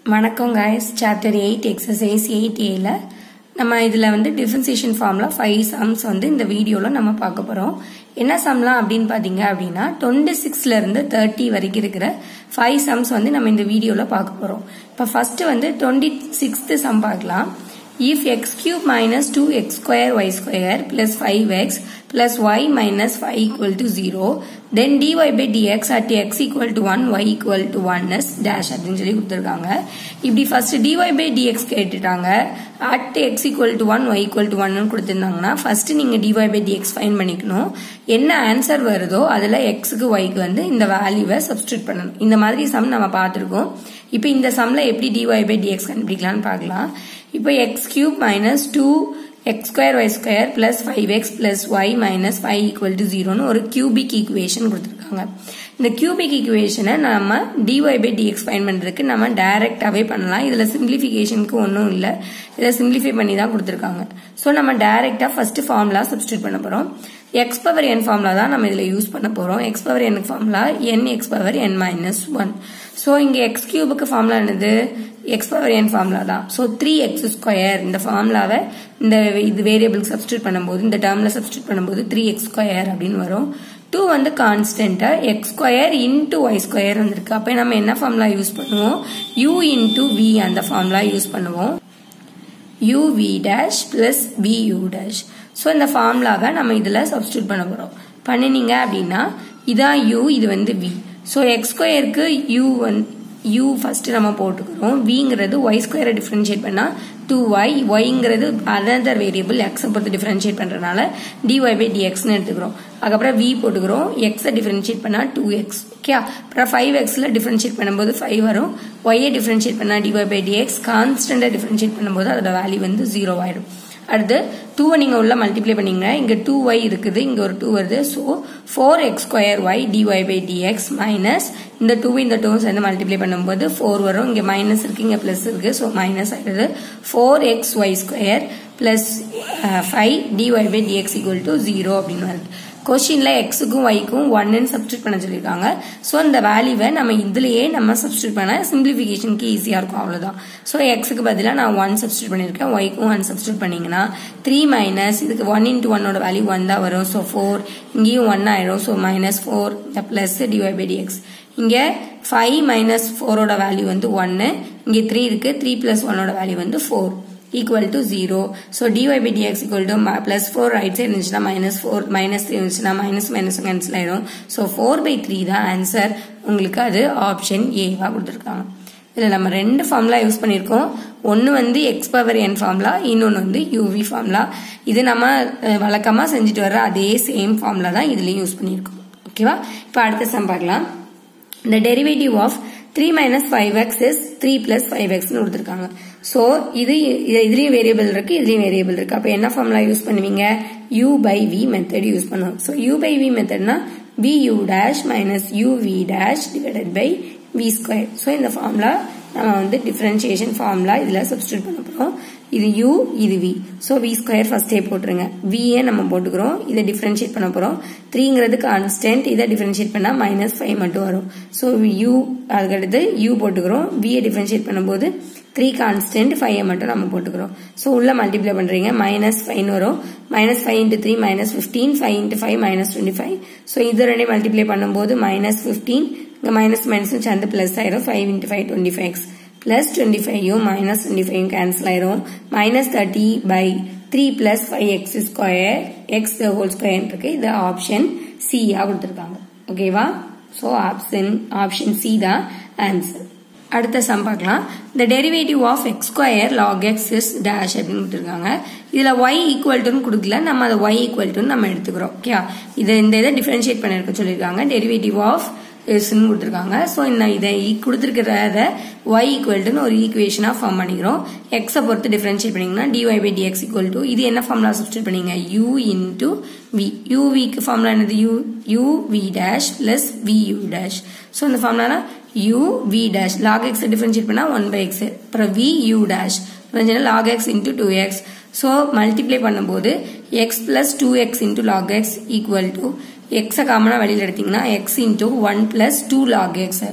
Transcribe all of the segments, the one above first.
வணக்கம் guys chapter eight exercise eight ஏல நம்ம இதில் வந்து டிஃபரன்சியேஷன் ஃபார்மில் ஃபைவ் சம்ஸ் வந்து இந்த வீடியோவில் நம்ம பார்க்க போகிறோம் என்ன சம்லாம் அப்படின்னு பார்த்தீங்க அப்படின்னா டுவெண்ட்டி சிக்ஸ்லேருந்து தேர்ட்டி வரைக்கும் இருக்கிற ஃபைவ் சம்ஸ் வந்து நம்ம இந்த வீடியோவில் பார்க்க போகிறோம் இப்போ ஃபஸ்ட்டு வந்து டுவெண்ட்டி சிக்ஸ்த்து சம் பார்க்கலாம் if x cube minus 2x square y square plus 5x plus y minus 5 equal to 0 then dy by dx at x equal to 1 y equal to 1 is dash அப்படின்னு சொல்லி கொடுத்துருக்காங்க இப்படி first dy by dx கேட்டுட்டாங்க at x equal to 1 y equal to 1 கொடுத்துருந்தாங்கன்னா first நீங்க dy by dx fine பண்ணிக்கணும் என்ன answer வருதோ அதுல xக்கு yக்கு வந்து இந்த வேல்யூவை சப்ஸ்டியூட் பண்ணணும் இந்த மாதிரி சம் நம்ம பார்த்துருக்கோம் இப்போ இந்த சம்ல எப்படி dy by dx கண்டுபிடிக்கலாம்னு பார்க்கலாம் இப்போ x cube minus two x square y square plus five x plus y minus five equal to ஜீரோன்னு ஒரு கியூபிக் ஈக்குவேஷன் கொடுத்துருக்காங்க இந்த கியூபிக் ஈக்குவேஷனை நம்ம டிஒய் பை டிஎக்ஸ் ஃபைன் பண்ணுறதுக்கு நம்ம டைரெக்டாகவே பண்ணலாம் இதில் சிம்பிளிஃபிகேஷனுக்கு ஒன்றும் இல்லை இதை சிம்பிளிஃபை பண்ணி தான் கொடுத்துருக்காங்க ஸோ நம்ம டைரெக்டாக ஃபர்ஸ்ட் ஃபார்முலா சப்ஸ்டியூட் பண்ண போகிறோம் எக்ஸ் பவர் என் ஃபார்முலா தான் நம்ம இதில் யூஸ் பண்ண போகிறோம் x power n formula n x power n minus one so இங்கே எக்ஸ் கியூபுக்கு ஃபார்முலா என்னது எக்ஸ் பவர் என் ஃபார்முலா தான் ஸோ த்ரீ எக்ஸ் ஸ்கொயர் இந்த ஃபார்முலாவை இந்த இது வேரியபிள் சப்ஸ்டியூட் பண்ணும்போது இந்த டேர்மில் சப்ஸ்டியூட் பண்ணும்போது த்ரீ எக்ஸ் ஸ்கொயர் அப்படின்னு வரும் டூ வந்து கான்ஸ்டன்ட்டா x square into y square வந்திருக்கு அப்போ நம்ம என்ன ஃபார்முலா யூஸ் பண்ணுவோம் யூ இன்டூ வி அந்த ஃபார்முலா யூஸ் பண்ணுவோம் u v dash plus v u dash so இந்த ஃபார்முலாவை நம்ம இதில் சப்ஸ்டியூட் பண்ண போகிறோம் பண்ணினீங்க அப்படின்னா இதான் யூ இது வந்து வி ஸோ எக்ஸ் ஸ்கொயருக்கு யூ வந் யூ ஃபர்ஸ்ட் நம்ம போட்டுக்கிறோம் விங்கிறது ஒய் ஸ்கொயரை டிஃபரன்ஷியேட் பண்ணால் டூ ஒய் ஒய்ங்கிறது அதர் வேரியபிள் எக்ஸை பொறுத்து டிஃபரன்ஷியேட் பண்ணுறதுனால டிஒய் பை டிஎக்ஸ்னு எடுத்துக்கிறோம் அதுக்கப்புறம் வி போட்டுக்கிறோம் எக்ஸை டிஃபரன்ஷியேட் பண்ணால் டூ எக்ஸ் ஓகே அப்புறம் ஃபைவ் எக்ஸில் டிஃபரன்ஷியேட் பண்ணும்போது ஃபைவ் வரும் ஒய்யை டிஃபரன்ஷியேட் பண்ணால் டிஒய் பை டிஎக்ஸ் கான்ஸ்டண்ட்டை டிஃபரன்ஷியேட் பண்ணும்போது அதோட வேல்யூ வந்து ஜீரோ ஆயிடும் அடுத்து டூவை நீங்கள் உள்ள மல்டிப்ளை பண்ணீங்க இங்கே டூ ஒய் இருக்குது இங்கே ஒரு டூ வருது so four x square y dy by dx minus இந்த டூ இந்த டூ சேர்ந்து மல்டிப்ளை பண்ணும்போது ஃபோர் வரும் இங்கே மைனஸ் இருக்கு இங்கே ப்ளஸ் இருக்கு ஸோ மைனஸ் ஆயிடுது four x y square plus five dy by dx equal to zero அப்படின்னு வருது கொஷின்ல எக்ஸுக்கும் ஒய்க்கும் ஒன்னு சப்ஸ்டியூட் பண்ண சொல்லியிருக்காங்க ஸோ இந்த வேல்யூவை நம்ம இதுலயே நம்ம சப்ஸ்டியூட் பண்ண சிம்பிளிஃபிகேஷனுக்கு ஈஸியாக இருக்கும் அவ்வளோதான் ஸோ எக்ஸுக்கு பதிலாக நான் ஒன் சப்ஸ்டியூட் பண்ணியிருக்கேன் ஒய்க்கும் ஒன் சப்ஸ்டியூட் பண்ணீங்கன்னா த்ரீ மைனஸ் இதுக்கு ஒன் இன்ட்டு ஒன்னோட வேல்யூ ஒன் தான் வரும் ஸோ ஃபோர் இங்கேயும் ஒன் ஆயிடும் so minus four plus dy by dx இங்கே ஃபைவ் மைனஸ் ஃபோரோட வேல்யூ வந்து ஒன்னு இங்கே த்ரீ இருக்கு த்ரீ பிளஸ் ஒன்னோட வேல்யூ வந்து four equal to 0. So dy by dx equal to plus 4 right side இருந்துச்சுன்னா minus 4 minus 3 இருந்துச்சுன்னா minus minus cancel ஆயிடும் so 4 by 3 தான் ஆன்சர் உங்களுக்கு அது ஆப்ஷன் ஏவா கொடுத்துருக்காங்க இதில் நம்ம ரெண்டு ஃபார்முலா யூஸ் பண்ணியிருக்கோம் ஒன்று வந்து எக்ஸ் பவர் என் ஃபார்முலா இன்னொன்று வந்து யூவி ஃபார்முலா இது நம்ம வழக்கமாக செஞ்சுட்டு வர்ற அதே சேம் ஃபார்முலா தான் இதுலேயும் யூஸ் பண்ணியிருக்கோம் ஓகேவா இப்போ அடுத்த சம் பார்க்கலாம் the derivative of 3 minus 5x is 3 plus 5x கொடுத்துருக்காங்க ஸோ இது இதுலேயும் வேரியபிள் இருக்கு இதுலேயும் வேரியபிள் இருக்கு அப்போ என்ன ஃபார்முலா யூஸ் பண்ணுவீங்க u by v method use பண்ணுவோம் ஸோ u பை வி மெத்தட்னா v u dash minus u v dash divided by v square so இந்த ஃபார்முலா நம்ம வந்து டிஃபரன்ஷியேஷன் ஃபார்முலா இதில் சப்ஸ்டியூட் பண்ண போகிறோம் இது u இது v ஸோ v ஸ்கொயர் ஃபர்ஸ்டே போட்டுருங்க விஏ நம்ம போட்டுக்கிறோம் இதை டிஃபரன்ஷியேட் பண்ண போகிறோம் த்ரீங்கிறது கான்ஸ்டன்ட் இதை டிஃபரன்ஷியேட் பண்ணால் மைனஸ் ஃபைவ் மட்டும் வரும் ஸோ u அதுக்கடுத்து u போட்டுக்கிறோம் விஏ டிஃபரன்ஷியேட் பண்ணும்போது த்ரீ கான்ஸ்டன்ட் ஃபைவ் மட்டும் நம்ம போட்டுக்கிறோம் ஸோ உள்ள மல்டிப்ளை பண்ணுறீங்க மைனஸ் ஃபைவ் வரும் minus five into three minus fifteen five into five minus twenty five so இது ரெண்டே மல்டிப்ளை பண்ணும்போது மைனஸ் ஃபிஃப்டீன் இங்கே மைனஸ் மைனஸ் சேர்ந்து ப்ளஸ் ஆயிடும் five into five twenty five plus twenty ஃபைவும் மைனஸ் டுவெண்ட்டி ஃபைவ் கேன்சல் ஆயிரும் minus thirty by three plus five x square x whole square இருக்கு இது ஆப்ஷன் சியா கொடுத்துருக்காங்க ஓகேவா ஸோ ஆப்ஷன் ஆப்ஷன் சி தான் ஆன்சர் அடுத்த சம் பார்க்கலாம் the derivative of x square log x is dash அப்படின்னு கொடுத்துருக்காங்க இதில் ஒய் ஈக்குவல் டுன்னு கொடுக்கல நம்ம அதை ஒய் ஈக்குவல் டுன்னு நம்ம எடுத்துக்கிறோம் ஓகே இதை இந்த இதை டிஃபரன்ஷியேட் பண்ணிருக்க சொல்லியிருக்காங்க டெரிவேட்டிவ் ஆஃப் இஸ்ன்னு கொடுத்துருக்காங்க ஸோ இந்த இதை கொடுத்துருக்கிறத ஒய் ஈக்குவல்ட்டுன்னு ஒரு ஈக்குவேஷனாக ஃபார்ம் பண்ணிக்கிறோம் எக்ஸை பொறுத்து டிஃபரன்ஷியேட் பண்ணிங்கன்னா dy by dx equal to இது என்ன ஃபார்முலா சப்ஸ்டியூட் பண்ணீங்க யூ இன்டூ வி யூவிக்கு ஃபார்முலா என்னது u u v dash plus v u dash so இந்த formula u v dash log x differentiate பண்ணால் ஒன் பை எக்ஸ் அப்புறம் v u dash log x into two x so multiply பண்ணும்போது x plus two x into log x equal to எக்ஸை காமனாக வெளியில் எடுத்தீங்கன்னா x into one plus two log x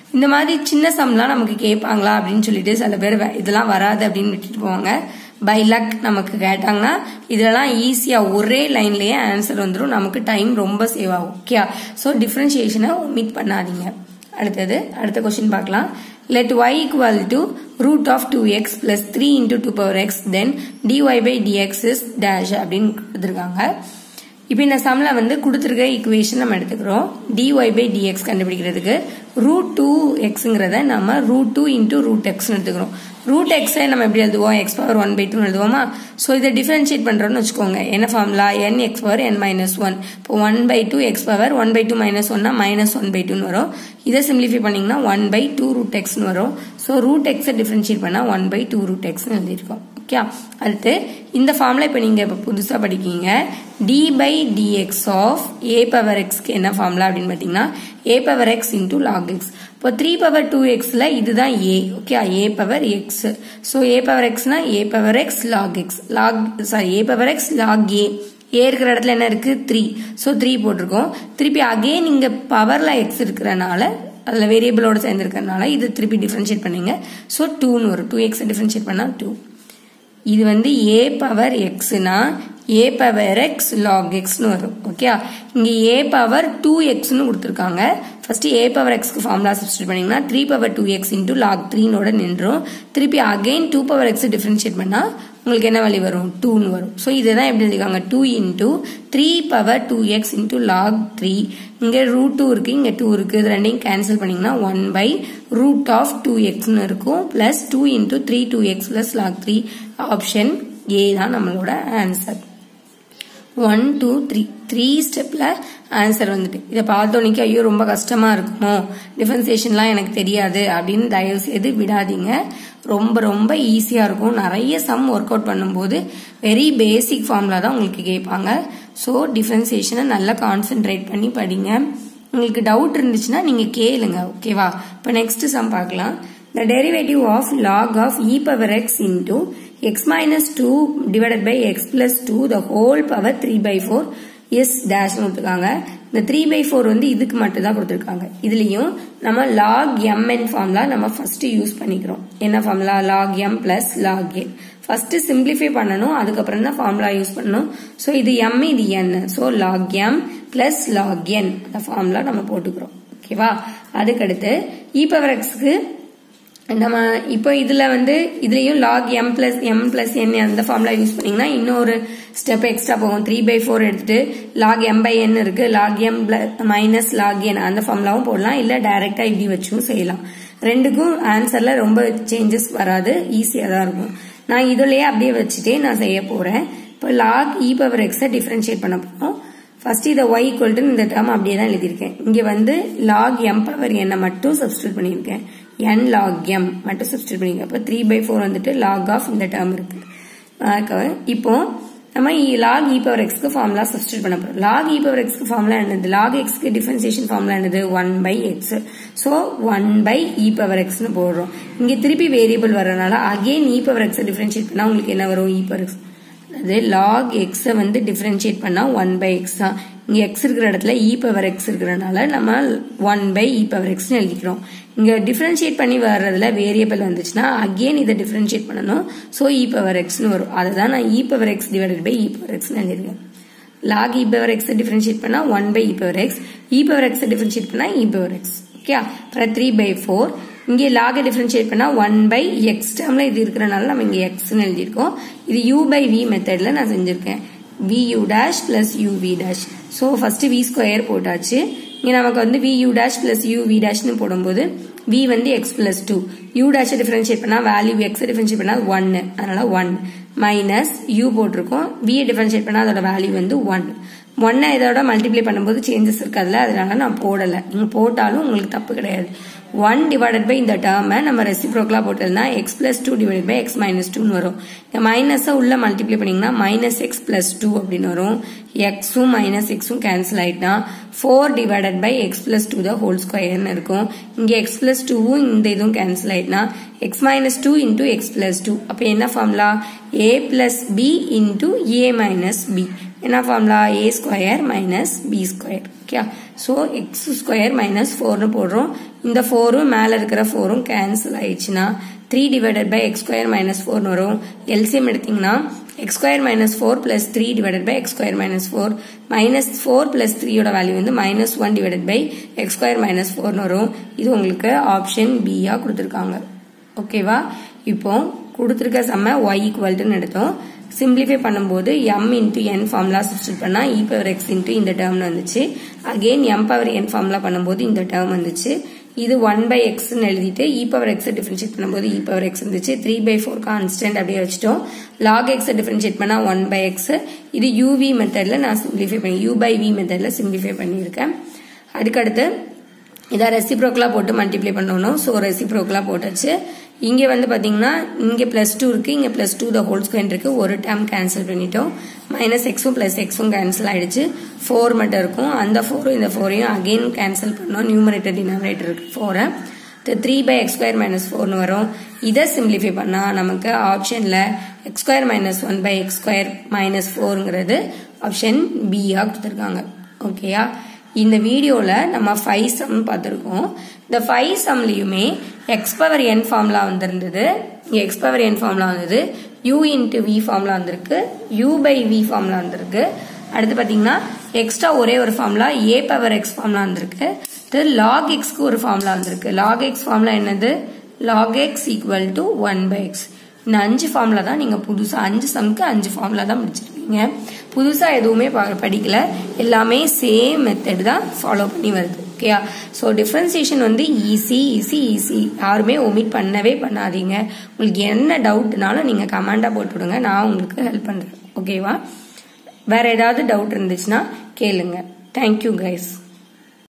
இந்த மாதிரி சின்ன சம்லாம் நமக்கு கேட்பாங்களா அப்படின்னு சொல்லிட்டு சில பேர் வே- இதெல்லாம் வராது அப்படின்னு விட்டுட்டு போவாங்க பை லக் நமக்கு கேட்டாங்கன்னா இதெல்லாம் ஈஸியாக ஒரே லைன்லயே ஆன்சர் வந்துடும் நமக்கு டைம் ரொம்ப சேவ் ஆகும் ஓகே ஸோ டிஃப்ரென்ஷியேஷனை ஒமிட் பண்ணாதீங்க அடுத்தது அடுத்த கொஸ்டின் பார்க்கலாம் let y equal to root of 2x plus 3 into 2 power x then dy by dx is dash அப்படின்னு கொடுத்துருக்காங்க இப்போ இந்த சம்ல வந்து கொடுத்துருக்க ஈக்குவேஷன் நம்ம எடுத்துக்கிறோம் dy by dx கண்டுபிடிக்கிறதுக்கு ரூட் டூ எக்ஸுங்கிறத நம்ம ரூட் டூ இன்டூ ரூட் எக்ஸ்னு எடுத்துக்கிறோம் ரூட் எக்ஸை நம்ம எப்படி எழுதுவோம் x power one by two எழுதுவோமா ஸோ இதை டிஃபரன்ஷியேட் பண்ணுறோம்னு வச்சுக்கோங்க என்ன formula n x power n minus one இப்போ one by two x power one by two minus ஒன்னா மைனஸ் ஒன் பை டூன்னு வரும் இதை சிம்பிளிஃபை பண்ணிங்கன்னா ஒன் பை டூ ரூட் எக்ஸ்னு வரும் ஸோ ரூட் எக்ஸை டிஃபரன்ஷியேட் பண்ணால் ஒன் பை டூ ரூட் எக்ஸ்னு எழுதியிருக்கோம் ஓகே அடுத்து இந்த ஃபார்முலா இப்போ நீங்கள் இப்போ புதுசாக படிக்கீங்க d by dx of a power எக்ஸ்க்கு என்ன ஃபார்முலா அப்படின்னு பார்த்தீங்கன்னா a power x into log x இப்போ த்ரீ பவர் டூ எக்ஸில் இதுதான் a okay a power x so a power எக்ஸ்னா a power x log x log sorry a power x log a a இருக்கிற இடத்துல என்ன இருக்கு த்ரீ ஸோ த்ரீ போட்டிருக்கோம் திருப்பி அகெயின் இங்கே பவரில் எக்ஸ் இருக்கிறனால அதில் வேரியபிளோட சேர்ந்துருக்கறனால இது திருப்பி டிஃப்ரென்ஷியேட் பண்ணீங்க ஸோ டூன்னு வரும் டூ எக்ஸை டிஃப்ரென்ஷியேட் பண்ணால் டூ இது வந்து ஏ பவர் எக்ஸ்னா ஏ பவர் எக்ஸ் லாக் எக்ஸ்னு வரும் ஓகே இங்க ஏ பவர் டூ எக்ஸ்னு கொடுத்துருக்காங்க ஃபர்ஸ்ட் ஏ பவர் எக்ஸ்க்கு ஃபார்முலா சப்ஸ்டியூட் பண்ணீங்கன்னா three power two x into log த்ரீனோட நின்றும் திருப்பி again two power x differentiate பண்ணா உங்களுக்கு என்ன வேல்யூ வரும் டூன்னு வரும் ஸோ இதுதான் எப்படி எழுதிருக்காங்க two into three power two x into log three இங்கே ரூட் டூ இருக்கு இங்கே டூ இருக்கு இது ரெண்டையும் கேன்சல் பண்ணீங்கன்னா one by root of two எக்ஸ்னு இருக்கும் plus two into three two x plus log three option A தான் நம்மளோட answer one two three three ஸ்டெப்பில் ஆன்சர் வந்துட்டு இதை பார்த்தோன்னைக்கு ஐயோ ரொம்ப கஷ்டமாக இருக்குமோ டிஃபரன்சியேஷன்லாம் எனக்கு தெரியாது அப்படின்னு தயவு செய்து விடாதீங்க ரொம்ப ரொம்ப ஈஸியாக இருக்கும் நிறைய சம் ஒர்க் அவுட் பண்ணும்போது வெரி பேசிக் ஃபார்முலா தான் உங்களுக்கு கேட்பாங்க ஸோ டிஃபரன்சியேஷனை நல்லா கான்சென்ட்ரேட் பண்ணி படிங்க உங்களுக்கு டவுட் இருந்துச்சுன்னா நீங்கள் கேளுங்க ஓகேவா இப்போ நெக்ஸ்ட் சம் பார்க்கலாம் the derivative of log of e power x into x minus 2 divided by x plus 2 the whole power 3 by 4 is dash கொடுத்துருக்காங்க இந்த 3 by 4 வந்து இதுக்கு மட்டும் தான் கொடுத்துருக்காங்க இதுலயும் நம்ம log mn ஃபார்முலா நம்ம ஃபர்ஸ்ட் யூஸ் பண்ணிக்கிறோம் என்ன formula log m plus log n first simplify பண்ணணும் அதுக்கப்புறம் தான் ஃபார்முலா யூஸ் பண்ணணும் ஸோ இது m இது n so log m plus log n அந்த ஃபார்முலா நம்ம போட்டுக்கிறோம் ஓகேவா அதுக்கடுத்து e பவர் எக்ஸ்க்கு நம்ம இப்போ இதுல வந்து இதுலயும் log m plus m plus n அந்த ஃபார்முலா யூஸ் பண்ணீங்கன்னா இன்னொரு ஸ்டெப் எக்ஸ்ட்ரா போகும் த்ரீ பை ஃபோர் எடுத்துட்டு லாக் எம் பை என் இருக்கு log m minus log n அந்த ஃபார்முலாவும் போடலாம் இல்ல டைரக்டா இப்படி வச்சும் செய்யலாம் ரெண்டுக்கும் ஆன்சர்ல ரொம்ப சேஞ்சஸ் வராது ஈஸியா தான் இருக்கும் நான் இதுலயே அப்படியே வச்சுட்டே நான் செய்ய போறேன் இப்போ லாக் இ பவர் எக்ஸை டிஃபரன்ஷியேட் பண்ண போறோம் ஃபர்ஸ்ட் இதை ஒய் ஈக்குவல் இந்த டேர்ம் அப்படியே தான் எழுதியிருக்கேன் இங்க வந்து லாக் எம் பவர் என்னை மட்டும் சப்ஸ்டியூட் பண்ணியிருக்கேன் n log m மட்டும் சப்ஸ்டியூட் பண்ணிக்க அப்போ த்ரீ பை ஃபோர் வந்துட்டு லாக் ஆஃப் இந்த டேர்ம் இருக்கு இப்போ நம்ம லாக் இ பவர் எக்ஸ்க்கு ஃபார்முலா சப்ஸ்டியூட் பண்ண போறோம் லாக் இ பவர் எக்ஸ்க்கு ஃபார்முலா என்னது லாக் எக்ஸ்க்கு டிஃபரன்சியேஷன் ஃபார்முலா என்னது one by x so one by e power எக்ஸ்னு போடுறோம் இங்க திருப்பி வேரியபிள் வரனால அகெயின் இ பவர் எக்ஸை டிஃபரன்ஷியேட் பண்ணா உங்களுக்கு என்ன வரும் இ பவர் எக்ஸ் அதாவது லாக் எக்ஸை வந்து டிஃபரன்ஷியேட் பண்ணா ஒன் பை எக்ஸ் தான் இங்க எக்ஸ் இருக்கிற இடத்துல இ பவர் எக்ஸ் இருக்கிறனால நம்ம ஒன் பை இ பவர் எக்ஸ்னு எழுதிக்கிறோம் இங்க டிஃபரன்ஷியேட் பண்ணி வர்றதுல வேரியபிள் வந்துச்சுன்னா அகெயின் இதை டிஃபரன்ஷியேட் பண்ணணும் ஸோ இ பவர் எக்ஸ்னு வரும் அதுதான் நான் e power x divided by e power எக்ஸ்னு எழுதிருக்கேன் log e power x differentiate பண்ணா one by e power x e power x differentiate பண்ணா இ பவர் எக்ஸ் ஓகே அப்புறம் த்ரீ பை ஃபோர் இங்கே லாக டிஃபரன்ஷியேட் பண்ணா ஒன் பை எக்ஸ் டேர்ம்ல இது இருக்கிறனால நம்ம இங்க எக்ஸ்னு எழுதியிருக்கோம் இது யூ பை வி மெத்தட்ல நான் செஞ்சிருக்கேன் v u dash plus u v dash so first v square போட்டாச்சு இங்க நமக்கு வந்து v u dash plus u v டேஷ்னு போடும்போது வி வந்து x plus two u dash differentiate பண்ணா வேல்யூ எக்ஸ் டிஃபரன்ஷியேட் பண்ணா ஒன்னு அதனால ஒன் மைனஸ் யூ போட்டிருக்கோம் வி டிஃபரன்ஷியேட் பண்ணா அதோட வேல்யூ வந்து ஒன் ஒன்னை இதோட மல்டிப்ளை பண்ணும்போது சேஞ்சஸ் இருக்காதுல்ல அதனால நான் போடலை நீங்கள் போட்டாலும் உங்களுக்கு தப்பு கிடையாது ஒன் டிவைடட் பை இந்த டேர்மை நம்ம ரெசிப்ரோக்கலா போட்டதுனா x plus two divide by x minus டூன்னு வரும் இந்த மைனஸை உள்ள மல்டிப்ளை பண்ணீங்கன்னா மைனஸ் எக்ஸ் பிளஸ் டூ அப்படின்னு வரும் எக்ஸும் மைனஸ் எக்ஸும் கேன்சல் ஆயிட்டா four divided by x plus two the whole ஸ்கொயர்னு இருக்கும் இங்கே எக்ஸ் பிளஸ் டூவும் இந்த இதுவும் கேன்சல் ஆயிட்டுனா x minus two into x plus two அப்போ என்ன formula a plus b into a minus b என்ன formula a square minus b square okay so x square minus ஃபோர்னு போடுறோம் இந்த ஃபோரும் மேலே இருக்கிற ஃபோரும் கேன்சல் ஆயிடுச்சுன்னா three divided by x square minus ஃபோர்னு வரும் எல்சிஎம் எடுத்தீங்கன்னா X square minus four plus three divided by x square minus four minus four plus த்ரீயோட வேல்யூ வந்து minus one divided by x square minus ஃபோர்னு வரும் இது உங்களுக்கு ஆப்ஷன் பியா கொடுத்துருக்காங்க ஓகேவா இப்போ கொடுத்துருக்க செம்ம ஒய் ஈக்குவல்ட்டுன்னு எடுத்தோம் சிம்பிளிஃபை பண்ணும்போது m into n formula substitute பண்ணால் இ பவர் எக்ஸ் இன்ட்டு இந்த டேர்ம்னு வந்துச்சு again m power n formula பண்ணும்போது இந்த டேர்ம் வந்துச்சு இது ஒன் பை எக்ஸ்னு எழுதிட்டு இ பவர் எக்ஸ் டிஃபரன்ஷியேட் பண்ணும்போது இ பவர் எக்ஸ் இருந்துச்சு த்ரீ பை ஃபோர் கான்ஸ்டன்ட் அப்படியே வச்சுட்டோம் லாக் எக்ஸ் டிஃபரன்ஷியேட் பண்ணால் ஒன் பை எக்ஸ் இது யூவி மெத்தடில் நான் சிம்பிளிஃபை பண்ணி யூ பை வி மெத்தடில் சிம்பிளிஃபை பண்ணியிருக்கேன் அதுக்கடுத்து இதை ரெசிப்ரோக்கலாக போட்டு மல்டிப்ளை பண்ணணும் ஸோ ரெசிப்ரோக்கலாக போட்டாச்சு இங்கே வந்து பார்த்தீங்கன்னா இங்கே ப்ளஸ் டூ இருக்குது இங்கே plus two the whole square இருக்குது ஒரு டேர்ம் கேன்சல் பண்ணிட்டோம் மைனஸ் எக்ஸும் ப்ளஸ் எக்ஸும் கேன்சல் ஆயிடுச்சு ஃபோர் மட்டும் இருக்கும் அந்த ஃபோரும் இந்த ஃபோரையும் அகெயின் கேன்சல் பண்ணோம் நியூமரேட்டர் டினாமினேட்டர் இருக்கு ஃபோரை three by x square minus ஃபோர்னு வரும் இதை சிம்பிளிஃபை பண்ணால் நமக்கு ஆப்ஷனில் x square minus one by x square minus ஃபோருங்கிறது ஆப்ஷன் பியாக கொடுத்துருக்காங்க ஓகேயா இந்த வீடியோவில் நம்ம ஃபைவ் சம் பார்த்துருக்கோம் இந்த ஃபைவ் சம்லேயுமே எக்ஸ் பவர் என் ஃபார்முலா வந்திருந்தது இங்கே எக்ஸ் பவர் என் ஃபார்முலா வந்தது யூ இன்ட்டு வி ஃபார்முலா வந்திருக்கு யூ பை வி ஃபார்முலா வந்திருக்கு அடுத்து பார்த்தீங்கன்னா எக்ஸ்ட்ரா ஒரே ஒரு formula a power x formula வந்திருக்கு இது லாக் எக்ஸ்க்கு ஒரு ஃபார்முலா வந்திருக்கு லாக் எக்ஸ் ஃபார்முலா என்னது log x equal to one by x இந்த அஞ்சு ஃபார்முலா தான் நீங்கள் புதுசாக அஞ்சு சம்க்கு அஞ்சு ஃபார்முலா தான் முடிச்சிருக்கீங்க புதுசாக எதுவுமே படிக்கல எல்லாமே சேம் மெத்தட் தான் ஃபாலோ பண்ணி வருது ஓகேயா ஸோ டிஃப்ரென்சியேஷன் வந்து ஈஸி ஈஸி ஈஸி யாருமே ஒமிட் பண்ணவே பண்ணாதீங்க உங்களுக்கு என்ன டவுட்னாலும் நீங்கள் கமெண்டாக போட்டு விடுங்க நான் உங்களுக்கு ஹெல்ப் பண்ணுறேன் ஓகேவா வேற ஏதாவது டவுட் இருந்துச்சுன்னா கேளுங்க தேங்க்யூ கைஸ்